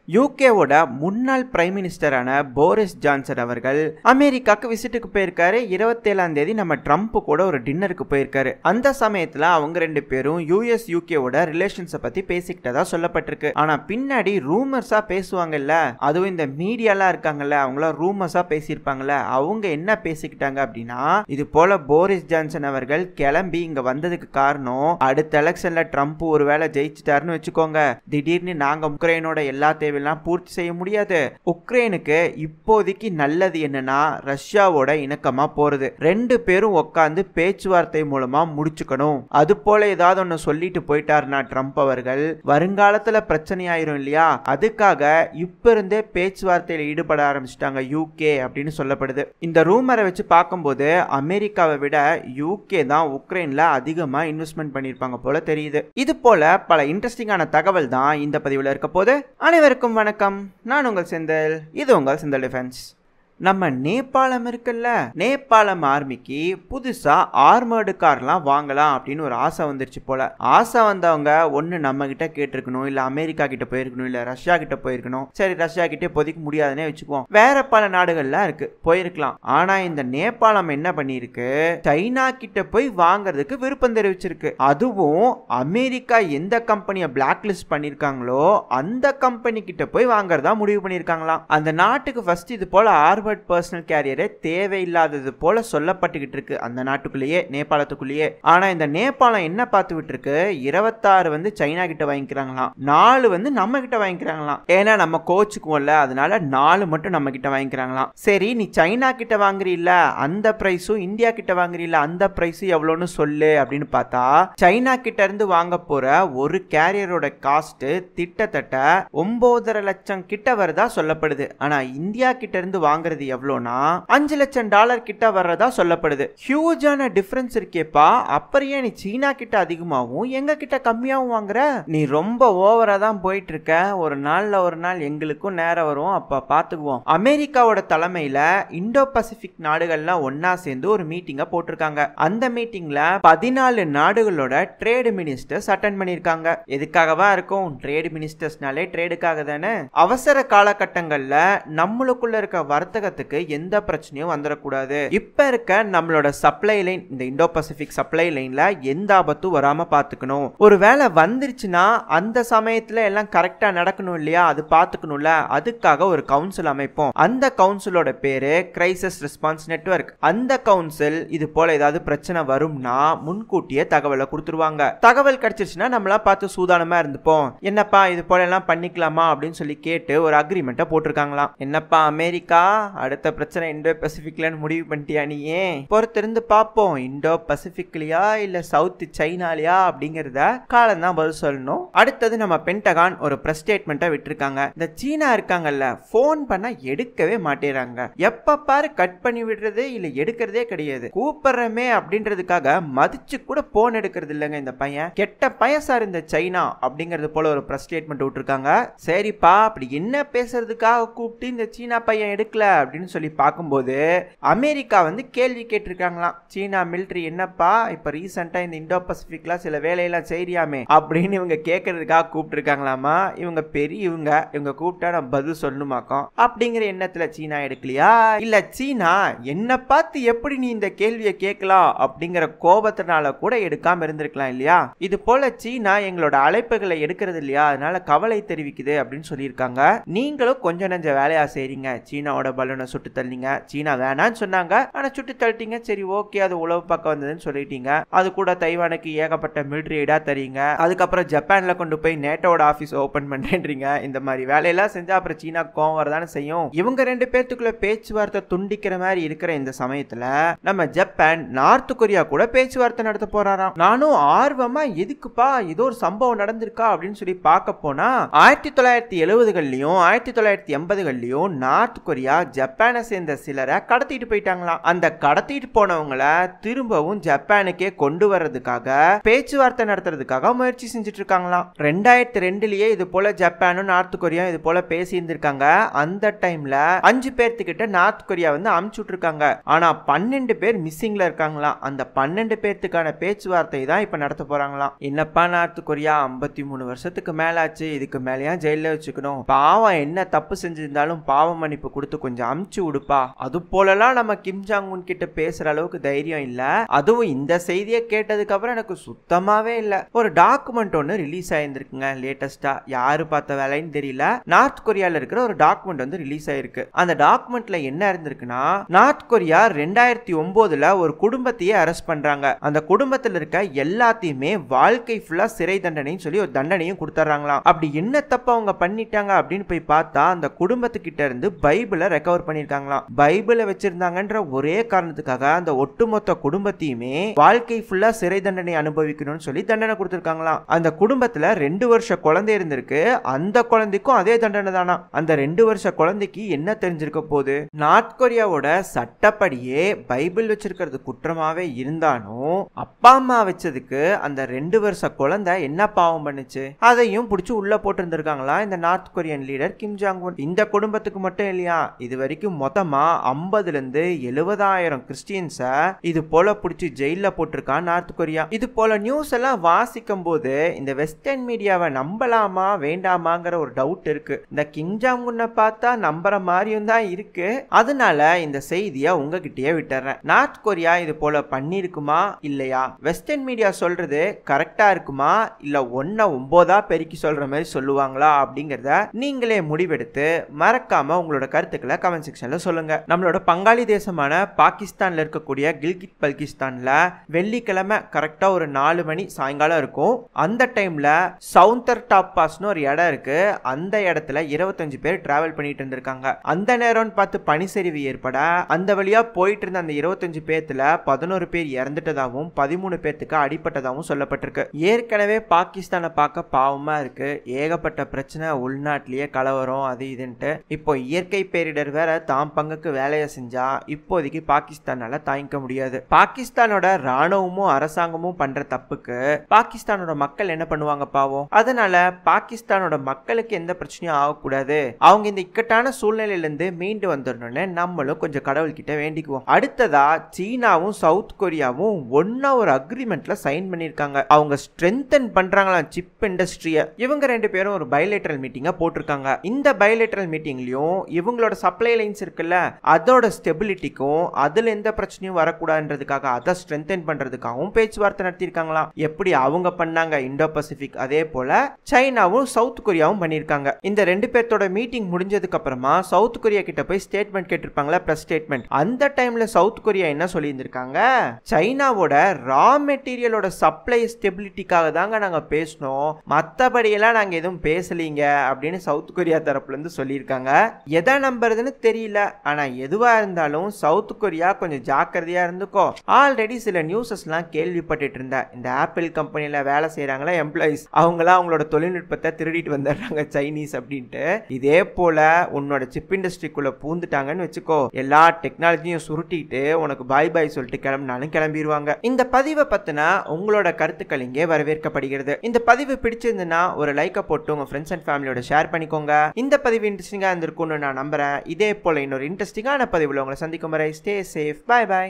யூகேவோட முன்னாள் prime மினிஸ்டரான Boris Johnson அவர்கள் அமெரிக்காக்கு விசிட்டுக்கு போயிருக்காரு இருபத்தேழாம் தேதி நம்ம ட்ரம்ப் கூட ஒரு டின்னருக்கு போயிருக்காரு அந்த சமயத்துல அவங்க ரெண்டு பேரும் யூஎஸ் யூகேவோட ரிலேஷன்ஸை பத்தி பேசிக்கிட்டதா சொல்லப்பட்டிருக்கு ஆனா பின்னாடி ரூமர்ஸா பேசுவாங்கல்ல அதுவும் இந்த மீடியாலாம் இருக்காங்கல்ல அவங்களாம் ரூமர்ஸா பேசியிருப்பாங்கல்ல அவங்க என்ன பேசிக்கிட்டாங்க அப்படின்னா இது போல போரிஸ் ஜான்சன் அவர்கள் கிளம்பி இங்க வந்ததுக்கு காரணம் அடுத்த எலெக்ஷன்ல ட்ரம்ப் ஒருவேளை ஜெயிச்சிட்டாருன்னு வச்சுக்கோங்க திடீர்னு நாங்க உக்ரைனோட எல்லா தேவையெல்லாம் பூர்த்தி செய்ய முடியாது உக்ரைனுக்கு இப்போதைக்கு நல்லது என்னன்னா ரஷ்யாவோட இணக்கமா போறது ரெண்டு பேரும் உட்காந்து பேச்சுவார்த்தை மூலமா முடிச்சுக்கணும் அது போல ஏதாவது ஒன்னு சொல்லிட்டு போயிட்டாருன்னா ட்ரம்ப் அவர்கள் வருங்காலத்துல பிரச்சனை ஆயிரும் இல்லையா அதுக்காக இப்ப இருந்தே பேச்சுவார்த்தையில ஈடுபட ஆரம்பிச்சிட்டாங்க யூகே அப்படின்னு சொல்லப்படுது இந்த ரூமரை வச்சு பார்க்கும்போது அமெரிக்காவை விட யூகே தான் உக்ரைன்ல அதிகமா இன்வெஸ்ட்மெண்ட் பண்ணியிருப்பாங்க போல தெரியுது இது போல பல இன்ட்ரெஸ்டிங்கான தகவல் தான் இந்த பதிவில் இருக்க போது அனைவருக்கும் வணக்கம் நான் உங்கள் செந்தில் இது உங்கள் செந்தில் டிஃபென்ஸ் நம்ம நேபாளம் இருக்குல்ல நேபாளம் ஆர்மிக்கு புதுசா ஆர்மர்டு கார்லாம் வாங்கலாம் அப்படின்னு ஒரு ஆசை வந்துருச்சு போல ஆசை வந்தவங்க ஒன்று நம்ம கிட்ட கேட்டிருக்கணும் இல்லை அமெரிக்கா கிட்ட போயிருக்கணும் இல்லை ரஷ்யா கிட்ட போயிருக்கணும் சரி ரஷ்யா கிட்ட இப்போதைக்கு முடியாதுன்னே வச்சுக்குவோம் வேற பல நாடுகள்லாம் இருக்கு போயிருக்கலாம் ஆனா இந்த நேபாளம் என்ன பண்ணியிருக்கு சைனா கிட்ட போய் வாங்குறதுக்கு விருப்பம் தெரிவிச்சிருக்கு அதுவும் அமெரிக்கா எந்த கம்பெனியை பிளாக் லிஸ்ட் பண்ணிருக்காங்களோ அந்த கம்பெனி கிட்ட போய் வாங்குறதா முடிவு பண்ணிருக்காங்களாம் அந்த நாட்டுக்கு ஃபர்ஸ்ட் இது போல ஆர்வர்ட் பர்சனல் கேரியரே தேவையில்லாதது போல சொல்லப்பட்டுக்கிட்டு இருக்கு அந்த நாட்டுக்குள்ளேயே நேபாளத்துக்குள்ளேயே ஆனா இந்த நேபாளம் என்ன பார்த்து விட்டுருக்கு இருபத்தாறு வந்து சைனா கிட்ட வாங்கிக்கிறாங்களாம் நாலு வந்து நம்ம கிட்ட வாங்கிக்கிறாங்களாம் ஏன்னா நம்ம கோச்சுக்குவோம்ல அதனால நாலு மட்டும் நம்ம கிட்ட வாங்கிக்கிறாங்களாம் சரி நீ சைனா கிட்ட வாங்குறீல்ல அந்த பிரைஸும் இந்தியா கிட்ட வாங்குறீல்ல அந்த பிரைஸும் எவ்வளோன்னு சொல்லு அப்படின்னு பார்த்தா சைனா கிட்ட இருந்து வாங்க போற ஒரு கேரியரோட காஸ்ட் திட்டத்தட்ட ஒன்பதரை லட்சம் கிட்ட வரதா சொல்லப்படுது ஆனா இந்தியா கிட்ட இருந்து வாங்குறது எவ்வளோனா அஞ்சு லட்சம் டாலர் கிட்ட வர்றதா சொல்லப்படுது ஹியூஜான டிஃபரன்ஸ் இருக்கேப்பா அப்புறம் ஏன் நீ சீனா கிட்ட அதிகமாகவும் எங்க கிட்ட கம்மியாகவும் வாங்குற நீ ரொம்ப ஓவரா தான் போயிட்டு இருக்க ஒரு நாள்ல ஒரு நாள் எங்களுக்கும் நேரம் வரும் அப்ப பாத்துக்குவோம் அமெரிக்காவோட தலைமையில இந்தோ பசிபிக் நாடுகள்லாம் ஒன்னா சேர்ந்து ஒரு மீட்டிங்க போட்டிருக்காங்க அந்த மீட்டிங்ல பதினாலு நாடுகளோட ட்ரேடு மினிஸ்டர்ஸ் அட்டன் பண்ணிருக்காங்க எதுக்காகவா இருக்கும் ட்ரேடு மினிஸ்டர்ஸ்னாலே ட்ரேடுக்காக தானே அவசர காலகட்டங்கள்ல நம்மளுக்குள்ள இருக்க வர்த்தகத்துக்கு எந்த பிரச்சனையும் வந்துடக்கூடாது இப்ப இருக்க நம்மளோட சப்ளை லைன் இந்த இந்தோ பசிபிக் சப்ளை லைன்ல எந்த ஆபத்தும் வராம பாத்துக்கணும் ஒரு வேலை வந்துருச்சுன்னா அந்த சமயத்துல எல்லாம் கரெக்டா நடக்கணும் இல்லையா அது பாத்துக்கணும்ல அதுக்காக ஒரு கவுன்சில் அமைப்போம் அந்த கவுன்சிலோட பேரு கிரைசிஸ் ரெஸ்பான்ஸ் நெட்வொர்க் அந்த கவுன்சில் இது போல ஏதாவது பிரச்சனை வரும்னா முன்கூட்டியே தகவலை கொடுத்துருவாங்க தகவல் கிடைச்சிருச்சுன்னா நம்மளா பார்த்து சூதானமா இருந்துப்போம் என்னப்பா இது போல எல்லாம் பண்ணிக்கலாமா அப்படின்னு சொல்லி கேட்டு ஒரு அக்ரிமெண்ட்டை போட்டிருக்காங்களாம் என்னப்பா அமெரிக்கா அடுத்த பிரச்சனை இந்தோ பசிபிக்லன்னு முடிவு பண்ணிட்டியா நீயே பொறுத்திருந்து பார்ப்போம் இந்தோ பசிபிக்லயா இல்ல சவுத் சைனாலயா அப்படிங்கறத காலம் தான் பதில் சொல்லணும் அடுத்தது நம்ம பென்டகான் ஒரு பிரஸ் ஸ்டேட்மெண்ட்டை விட்டுருக்காங்க இந்த சீனா இருக்காங்கல்ல ஃபோன் பண்ணா எடுக்கவே மாட்டேறாங்க எப்ப பாரு கட் பண்ணி விடுறது இல்ல எடுக்கிறதே கிடையாது கூப்பிடுறமே அப்படின்றதுக்காக மதிச்சு கூட போன் எடுக்கிறது இல்லைங்க இந்த பையன் கெட்ட பையன் சார் இந்த சைனா அப்படிங்கிறது போல ஒரு பிரஸ் ஸ்டேட்மெண்ட் விட்டுருக்காங்க சரிப்பா அப்படி என்ன பேசுறதுக்காக கூப்பிட்டு இந்த சீனா பையன் எடுக்கல அப்படின்னு சொல்லி பார்க்கும்போது அமெரிக்கா வந்து கேள்வி கேட்டிருக்காங்களாம் சீனா மிலிட்ரி என்னப்பா இப்ப ரீசெண்டா இந்த இந்தோ பசிபிக்ல சில வேலையெல்லாம் செய்யறியாமே அப்படின்னு இவங்க கேட்கறதுக்காக கூப்பிட்டுருக்காங்களாமா இவங்க பெரிய இவங்க இவங்க கூப்பிட்டா நான் பதில் சொல்லணுமாக்கோம் அப்படிங்கிற எண்ணத்துல சீனா எடுக்கலையா இல்ல சீனா என்ன பார்த்து எப்படி நீ இந்த கேள்வியை கேட்கலாம் அப்படிங்கிற கோபத்தினால கூட எடுக்காம இருந்திருக்கலாம் இல்லையா இது போல சீனா எங்களோட அழைப்புகளை எடுக்கிறது இல்லையா அதனால கவலை தெரிவிக்குது அப்படின்னு சொல்லியிருக்காங்க நீங்களும் கொஞ்சம் நெஞ்ச வேலையா செய்றீங்க சீனாவோட பலூனை சுட்டு தள்ளிங்க சீனா வேணான்னு சொன்னாங்க ஆனா சுட்டு தள்ளிட்டீங்க சரி ஓகே அது உளவு பக்கம் வந்ததுன்னு சொல்லிட்டீங்க அது கூட தைவானுக்கு ஏகப்பட்ட மிலிட்ரி எய்டா தரீங்க அதுக்கப்புறம் ஜப்பான்ல கொண்டு போய் நேட்டோட ஆபீஸ் ஓபன் பண்றேன்றீங்க இந்த மாதிரி வேலையெல்லாம் செஞ்சா அப்புறம் சீனா கோவம் வரதானே செய்யும் இவங்க ரெண்டு பேர்த்துக்குள்ள பேச்சுவார்த்தை துண்டிக்கிற மாதிரி இருக்கிற இந்த சமயத்துல நம்ம ஜப்பான் நார்த் கொரியா கூட பேச்சுவார்த்தை நடத்த போறாராம் நானும் ஆர்வமா எதுக்குப்பா ஏதோ ஒரு சம்பவம் நடந்திருக்கா அப்படின்னு சொல்லி பார்க்க போனா ஆயிரத்தி தொள்ளாயிரத்தி எழுபதுகள்லயும் ஆயிரத்தி தொள்ளாயிரத்தி எண்பதுகள்லயும் நார்த் கொரியா ஜப்பானை சேர்ந்த சிலரை கடத்திட்டு போயிட்டாங்களாம் அந்த கடத்திட்டு போனவங்கள திரும்பவும் ஜப்பானுக்கே கொண்டு வர்றதுக்காக பேச்சுவார்த்தை நடத்துறதுக்காக முயற்சி செஞ்சுட்டு இருக்காங்களாம் ரெண்டாயிரத்தி ரெண்டுலயே இது போல ஜப்பானும் நார்த் கொரியா இது போல பேசி இருந்திருக்காங்க அந்த டைம்ல அஞ்சு பேர்த்துக்கிட்ட நார்த் கொரியா வந்து அமுச்சு விட்டுருக்காங்க ஆனா பன்னெண்டு பேர் மிஸ்ஸிங்ல இருக்காங்களாம் அந்த பன்னெண்டு பேர்த்துக்கான பேச்சுவார்த்தை தான் இப்ப நடத்த போறாங்களாம் என்னப்பா நார்த் கொரியா ஐம்பத்தி மூணு வருஷத்துக்கு மேலாச்சு இதுக்கு மேலேயா ஜெயில வச்சுக்கணும் பாவம் என்ன தப்பு செஞ்சிருந்தாலும் பாவ மன்னிப்பு கொடுத்து கொஞ்சம் அமுச்சு விடுப்பா அது போலலாம் நம்ம கிம் ஜாங் உன் கிட்ட பேசுற அளவுக்கு தைரியம் இல்ல அதுவும் இந்த செய்தியை கேட்டதுக்கு அப்புறம் எனக்கு சுத்தமாவே இல்ல ஒரு டாக்குமெண்ட் ஒன்று ரிலீஸ் ஆயிருந்திருக்குங்க லேட்டஸ்டா யாரு பார்த்த வேலைன்னு தெரியல நார்த் கொரியால இருக்கிற ஒரு டாக்குமெண்ட் வந்து ரிலீஸ் ஆயிருக்கு அந்த டாக்குமெண்ட்ல என்ன இருந்திருக்குன்னா நார்த் கொரியா ரெண்டாயிரத்தி ஒன்பதுல ஒரு குடும்பத்தையே அரெஸ்ட் பண்றாங்க அந்த குடும்பத்துல இருக்க எல்லாத்தையுமே வாழ்க்கை ஃபுல்லா சிறை தண்டனைன்னு சொல்லி ஒரு தண்டனையும் கொடுத்துட்றாங்களாம் அப்படி என்ன தப்பு அவங்க பண்ணிட்டாங்க அப்படின்னு போய் பார்த்தா அந்த குடும்பத்துக்கிட்ட இருந்து பைபிளை ரெக்கவர் பண்ணிருக்காங்களாம் பைபிளை வச்சிருந்தாங்கன்ற ஒரே காரணத்துக்காக அந்த ஒட்டுமொத்த குடும்பத்தையுமே வாழ்க்கை ஃபுல்லா சிறை தண்டனை அனுபவிக்கணும்னு சொல்லி தண்டனை கொடுத்துருக்காங்களாம் அந்த குடும்பத்துல ரெண்டு வருஷ குழந்தை இருந்திருக்கு அந்த குழந்தைக்கும் அதே தண்டனை தானா அந்த ரெண்டு வருஷ குழந்தைக்கு என்ன தெரிஞ்சிருக்க போகுது நார்த் கொரியாவோட சட்டப்படியே பைபிள் வச்சிருக்கிறது குற்றமாவே இருந்தாலும் அப்பா அம்மா வச்சதுக்கு அந்த ரெண்டு வருஷ குழந்தை என்ன பாவம் பண்ணுச்சு அதையும் பிடிச்சி உள்ள போட்டு இருந்திருக்காங்களா இந்த north Korean leader Kim Jong Un இந்த குடும்பத்துக்கு மட்டும் இல்லையா இது வரைக்கும் மொத்தமா ஐம்பதுல இருந்து எழுபதாயிரம் கிறிஸ்டியன்ஸ இது போல பிடிச்சி ஜெயில போட்டிருக்கான் நார்த் கொரியா இது போல நியூஸ் எல்லாம் வாசிக்கும் போது இந்த வெஸ்டர்ன் மீடியாவை நம்பலாமா வேண்டாமாங்கிற ஒரு டவுட் இருக்கு இந்த கிம் ஜாங் உன்னை பார்த்தா நம்புற மாதிரியும் தான் இருக்கு அதனால இந்த செய்தியை உங்ககிட்டயே விட்டுறேன் நார்த் கொரியா இது போல பண்ணிருக்குமா இல்லையா வெஸ்டர்ன் மீடியா சொல்றது கரெக்டா இருக்குமா இல்ல ஒன்ன ஒன்பதா பெருக்கி சொல்ற மாதிரி சொல்லுவாங்களா அப்படிங்கறத நீங்களே முடிவெடுத்து மறக்காம உங்களோட கருத்துக்களை கமெண்ட் செக்ஷன்ல சொல்லுங்க நம்மளோட பங்காளி தேசமான பாகிஸ்தான்ல இருக்கக்கூடிய கில்கிட் பல்கிஸ்தான்ல வெள்ளிக்கிழமை கரெக்டா ஒரு நாலு மணி சாயங்காலம் இருக்கும் அந்த டைம்ல சவுந்தர் டாப் பாஸ்னு ஒரு இடம் இருக்கு அந்த இடத்துல இருபத்தஞ்சு பேர் டிராவல் பண்ணிட்டு இருந்திருக்காங்க அந்த நேரம்னு பார்த்து பனிச்சரிவு ஏற்பட அந்த வழியா போயிட்டு இருந்த அந்த இருபத்தஞ்சு பேர்த்துல பதினோரு பேர் இறந்துட்டதாகவும் பதிமூணு பேர்த்துக்கு அடிப்பட்டதாகவும் சொல்லப்பட்டிருக்கு ஏற்கனவே பாகிஸ்தானை பார்க்க பாவமா இருக்கு ஏகப்பட்ட பிரச்சனை உள்நாட்டிலேயே கலவரம் அது இதுன்ட்டு இப்போ இயற்கை பேரிடர் வேற தாம் பங்குக்கு வேலையை செஞ்சா இப்போதைக்கு பாகிஸ்தானால தாங்கிக்க முடியாது பாகிஸ்தானோட ராணுவமும் அரசாங்கமும் பண்ற தப்புக்கு பாகிஸ்தானோட மக்கள் என்ன பண்ணுவாங்க பாவம் அதனால பாகிஸ்தானோட மக்களுக்கு எந்த பிரச்சனையும் ஆகக்கூடாது அவங்க இந்த இக்கட்டான சூழ்நிலையில இருந்து மீண்டு வந்துடணும்னு நம்மளும் கொஞ்சம் கடவுள்கிட்ட வேண்டிக்குவோம் அடுத்ததா சீனாவும் சவுத் கொரியாவும் ஒன்னா ஒரு அக்ரிமெண்ட்ல சைன் பண்ணிருக்காங்க அவங்க ஸ்ட்ரென்தன் பண்றாங்களாம் சிப் இண்டஸ்ட்ரிய இவங்க ரெண்டு பேரும் ஒரு பைலேட்டரல் மீட்டிங்கா போட்டிருக்காங்க இந்த பைலேட்டரல் மீட்டிங்லயும் இவங்களோட சப்ளை லைன்ஸ் இருக்குல்ல அதோட ஸ்டெபிலிட்டிக்கும் அதுல எந்த பிரச்சனையும் வரக்கூடாதுன்றதுக்காக அதை ஸ்ட்ரென்தன் பண்றதுக்காகவும் பேச்சுவார்த்தை நடத்தியிருக்காங்களாம் எப்படி அவங்க பண்ணாங்க இந்தோ பசிபிக் அதே போல சைனாவும் சவுத் கொரியாவும் பண்ணியிருக்காங்க இந்த ரெண்டு பேர்த்தோட மீட்டிங் முடிஞ்சதுக்கு அப்புறமா சவுத் கொரியா கிட்ட போய் ஸ்டேட்மெண்ட் கேட்டிருப்பாங்களா பிரஸ் ஸ்டேட்மெண்ட் அந்த டைம்ல சவுத் கொரியா என்ன சொல்லியிருந்திருக்காங்க சைனாவோட ரா மெட்டீரியலோட சப்ளை ஸ்டெபிலிட்டிக்காக தாங்க நாங்க பேசினோம் மற்றபடியெல்லாம் நாங்க எதுவும் பேசலீங்க அப்படின்னு சவுத் கொரியா தரப்புல இருந்து சொல்லியிருக்காங்க எதை நம்புறதுன்னு தெரியல ஆனா எதுவா இருந்தாலும் சவுத் கொரியா கொஞ்சம் ஜாக்கிரதையா இருந்துக்கோ ஆல்ரெடி சில நியூஸஸ்லாம் கேள்விப்பட்டுட்டு இருந்தேன் இந்த ஆப்பிள் கம்பெனில வேலை செய்யறாங்களா எம்ப்ளாயிஸ் அவங்களாம் அவங்களோட தொழில்நுட்பத்தை திருடிட்டு வந்துடுறாங்க சைனீஸ் அப்படின்ட்டு இதே போல உன்னோட சிப் இண்டஸ்ட்ரிக்குள்ள பூந்துட்டாங்கன்னு வச்சுக்கோ எல்லா டெக்னாலஜியும் சுருட்டிட்டு உனக்கு பாய் பாய் சொல்லிட்டு கிளம்பினாலும் கிளம்பிடுவாங்க இந்த பதிவை பத்தின உங்களோட கருத்துக்கள் இங்கே வரவேற்கப்படுகிறது இந்த பதிவு பிடிச்சிருந்துன்னா ஒரு லைக்கை போட்டு உங்க ஃப்ரெண்ட்ஸ் அண்ட் ஃபேமிலியோட ஷேர் பண்ணிக்கோங்க இந்த பதிவு இன்ட்ரெஸ்டிங்கா இருந்திருக்கும்னு நான் நம்புறேன் இதே போல இன்னொரு இன்ட்ரெஸ்டிங்கான பதிவுல உங்களை சந்திக்கும் வரை ஸ்டே சேஃப் பாய் பாய்